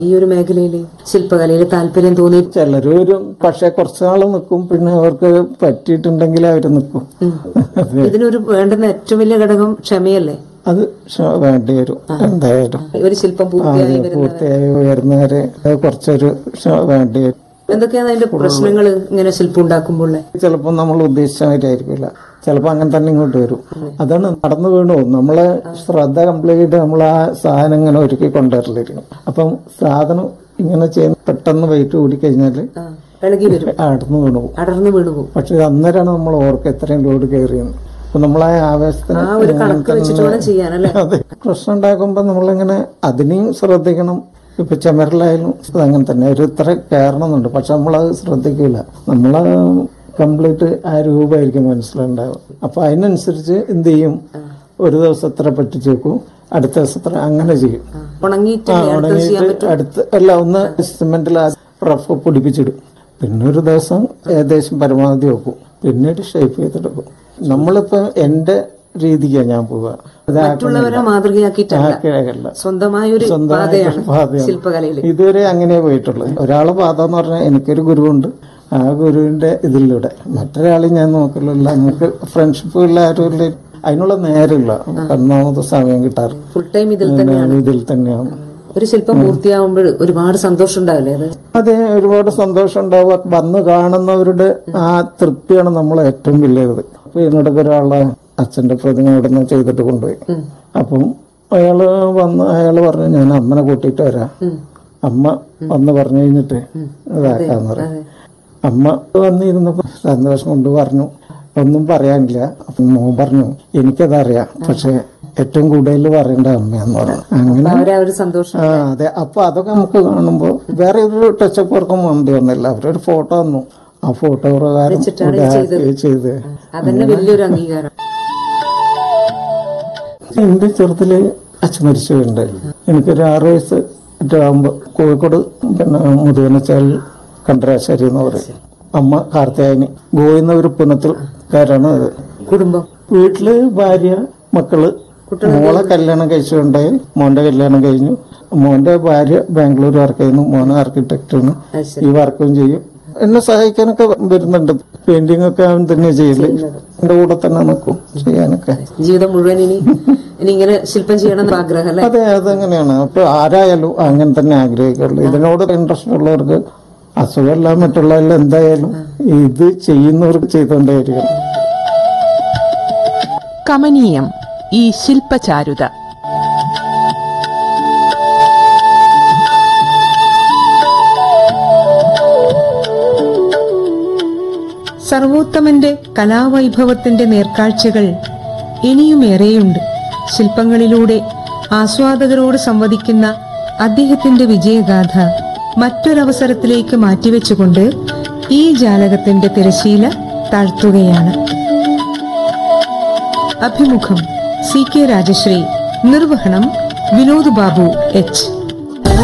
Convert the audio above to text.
ഈ ഒരു മേഖലയിൽ ശില്പകലയിൽ താല്പര്യം തോന്നി ചിലര് വരും പക്ഷെ കുറച്ചു നാൾ നിൽക്കും പിന്നെ അവർക്ക് പറ്റിയിട്ടുണ്ടെങ്കിൽ അവർ നിൽക്കും അതെ ഇതിനൊരു വേണ്ടുന്ന ഏറ്റവും വലിയ ഘടകം ക്ഷമയല്ലേ അത് ക്ഷ- വേണ്ടി വരും എന്തായാലും ഒരു ശില്പം പൂർത്തിയായി വരുന്നത് പൂർത്തിയായി വരുന്നവരെ അത് കുറച്ചൊരു ക്ഷ- വേണ്ടി വരും എന്തൊക്കെയാണ് അതിന്റെ പ്രശ്നങ്ങൾ ഇങ്ങനെ ശില്പം ഉണ്ടാക്കുമ്പോൾ ചിലപ്പോൾ നമ്മൾ ഉദ്ദേശിച്ച മാതിരിയായിരിക്കില്ല ചിലപ്പോൾ അങ്ങനെ തന്നെ ഇങ്ങോട്ട് വരും അതാണ് നടന്നു വീണു പോകും. നമ്മളെ ശ്രദ്ധ കംപ്ലീറ്റ് നമ്മൾ ആ സാധനം ഇങ്ങനെ ഒരുക്കി കൊണ്ടുവരലിരിക്കും അപ്പം സാധനം ഇങ്ങനെ ചെയ്യുന്ന പെട്ടെന്ന് വെയിറ്റ് കൂടി കഴിഞ്ഞാൽ ഇളകി വരും അടന്നു വീണു പോകും അടർന്നു വീണു പോകും പക്ഷെ അന്നേരമാണ് നമ്മൾ ഓർക്ക് എത്രയും ലോഡ് കയറിയെന്ന് അപ്പൊ നമ്മളെ ആവേശത്തിന് ആ ഒരു കണക്ക് വെച്ചിട്ട് വേണം ചെയ്യാനല്ലേ അതെ പ്രശ്നം ഉണ്ടാക്കുമ്പോ നമ്മളിങ്ങനെ അതിനെയും ശ്രദ്ധിക്കണം ഇപ്പൊ ചുമരിലായാലും അങ്ങനെ തന്നെ ഒരു ഇത്ര കയറണമെന്നുണ്ട് പക്ഷെ നമ്മളത് ശ്രദ്ധിക്കില്ല നമ്മള് കംപ്ലീറ്റ് ആ രൂപമായിരിക്കും മനസ്സിലുണ്ടാവുക അപ്പൊ അതിനനുസരിച്ച് എന്ത് ചെയ്യും ഒരു ദിവസം എത്ര പറ്റിച്ച് വെക്കും അടുത്ത ദിവസം എത്ര അങ്ങനെ ചെയ്യും ഉണങ്ങിയിട്ട് ആ ഉണങ്ങിയിട്ട് അടുത്ത് അല്ല ഒന്ന് സിമെന്റിൽ റഫ് പിടിപ്പിച്ചിടും പിന്നെ ഒരു ദിവസം ഏകദേശം പരമാവധി വെക്കും പിന്നീട് ഷേപ്പ് ചെയ്തെടുക്കും നമ്മളിപ്പോ എന്റെ രീതിക്കാണ് ഞാൻ പോവുക മറ്റുള്ളവരെ മാതൃകയാക്കിയിട്ടല്ല ഇതാക്കിയല്ല സ്വന്തമായ ഒരു സ്വന്തമായിട്ട് പാതയാണ് പാതയാണ്. ശില്പകലയിൽ ഇതുവരെ അങ്ങനെ പോയിട്ടുള്ളൂ ഒരാളെ പാത എന്ന് പറഞ്ഞാൽ എനിക്കൊരു ഗുരുവുണ്ട് ആ ഗുരുവിന്റെ ഇതിലൂടെ മറ്റൊരാളെ ഞാൻ നോക്കലില്ല നമുക്ക് ഫ്രണ്ട്ഷിപ്പുകളിൽ ആരും ഇല്ല അതിനുള്ള നേരമില്ല ഒന്നാമത് സമയം കിട്ടാറ് ഫുൾ ടൈം ഇതിൽ തന്നെ ഇതിൽ തന്നെയാണ് ഒരു ശില്പം പൂർത്തിയാവുമ്പോൾ ഒരുപാട് സന്തോഷം ഉണ്ടാവില്ലേ അത് അതെ ഒരുപാട് സന്തോഷം ഉണ്ടാവുക വന്ന് കാണുന്നവരുടെ ആ തൃപ്തിയാണ് നമ്മൾ ഏറ്റവും വലിയത് അപ്പൊ എന്നോടൊക്കെ ഒരാളെ അച്ഛന്റെ പ്രതിമ ഇവിടുന്ന് ചെയ്തിട്ട് കൊണ്ടുപോയി അപ്പം അയാള് വന്ന് അയാള് പറഞ്ഞു ഞാൻ അമ്മനെ കൂട്ടിയിട്ട് വരാം അമ്മ വന്ന് പറഞ്ഞു കഴിഞ്ഞിട്ട് ഇതാക്കാന്ന് പറയും അമ്മ വന്നിരുന്നപ്പോ സന്തോഷം കൊണ്ട് പറഞ്ഞു ഒന്നും പറയാനില്ല അപ്പം മോൻ പറഞ്ഞു എനിക്കതറിയാം പക്ഷെ ഏറ്റവും കൂടുതൽ പറയേണ്ട അമ്മയെന്ന് പറഞ്ഞു അങ്ങനെ അവരെ ആ ഒരു സന്തോഷം ആ അതെ അപ്പൊ അതൊക്കെ നമുക്ക് കാണുമ്പോ വേറെ ഒരു ടച്ചപ്പ് വർക്കും മന്തി വന്നില്ല അവരൊരു ഫോട്ടോ തന്നു ആ ഫോട്ടോ പ്രകാരം ഇതാക്കി ചെയ്ത് അതന്നെ വലിയൊരു അംഗീകാരം എന്റെ ചെറുതില് അച്ഛൻ മരിച്ചിട്ടുണ്ട് എനിക്കൊരു ആറ് വയസ്സ് ആകുമ്പോ കോഴിക്കോട് പിന്നെ മുതുവനച്ചാൽ കണ്ടരാശ്ശേരി എന്ന് പറയും അമ്മ കാർത്തിയായനി ഗോയിന്ന ഒരു പുനത്തിൽക്കാരാണ് അത് കുടുംബം വീട്ടില് ഭാര്യ മക്കള് മോളെ കല്യാണം കഴിച്ചുകൊണ്ടായി മോന്റെ കല്യാണം കഴിഞ്ഞു മോന്റെ ഭാര്യ ബാംഗ്ലൂർ വർക്ക് ചെയ്യുന്നു മോനെ ആർക്കിടെക്റ്റാണ് അത് ശരി ഈ വർക്കും ചെയ്യും എന്നെ സഹായിക്കാനൊക്കെ വരുന്നുണ്ട് പെയിന്റിംഗ് ഒക്കെ അവൻ തന്നെ ചെയ്യല് എന്റെ കൂടെ തന്നെ നിൽക്കും ചെയ്യാനൊക്കെ ജീവിതം മുഴുവൻ ഇനി ഇനി ഇങ്ങനെ ശില്പം ചെയ്യണം എന്ന് ആഗ്രഹം അല്ലെ അതെ അതങ്ങനെയാണ് അപ്പൊ ആരായാലും അങ്ങനെ തന്നെ ആഗ്രഹിക്കുള്ളൂ ഇതിനോട് ഇൻട്രസ്റ്റ് ഉള്ളവർക്ക് അസുഖമല്ല മറ്റുള്ളതെല്ലാം എന്തായാലും ഇത് ചെയ്യുന്നവർക്ക് ചെയ്തുകൊണ്ടേയിരിക്കണം കമനീയം ഈ ശില്പചാരുത സർവോത്തമന്റെ കലാവൈഭവത്തിന്റെ നേർക്കാഴ്ചകൾ ഇനിയുമേറെയുണ്ട് ശില്പങ്ങളിലൂടെ ആസ്വാദകരോട് സംവദിക്കുന്ന അദ്ദേഹത്തിന്റെ വിജയഗാഥ മറ്റൊരവസരത്തിലേക്ക് മാറ്റിവെച്ചുകൊണ്ട് ഈ ജാലകത്തിന്റെ തിരശീല താഴ്ത്തുകയാണ് അഭിമുഖം സി കെ രാജശ്രീ നിർവഹണം വിനോദ് ബാബു എച്ച്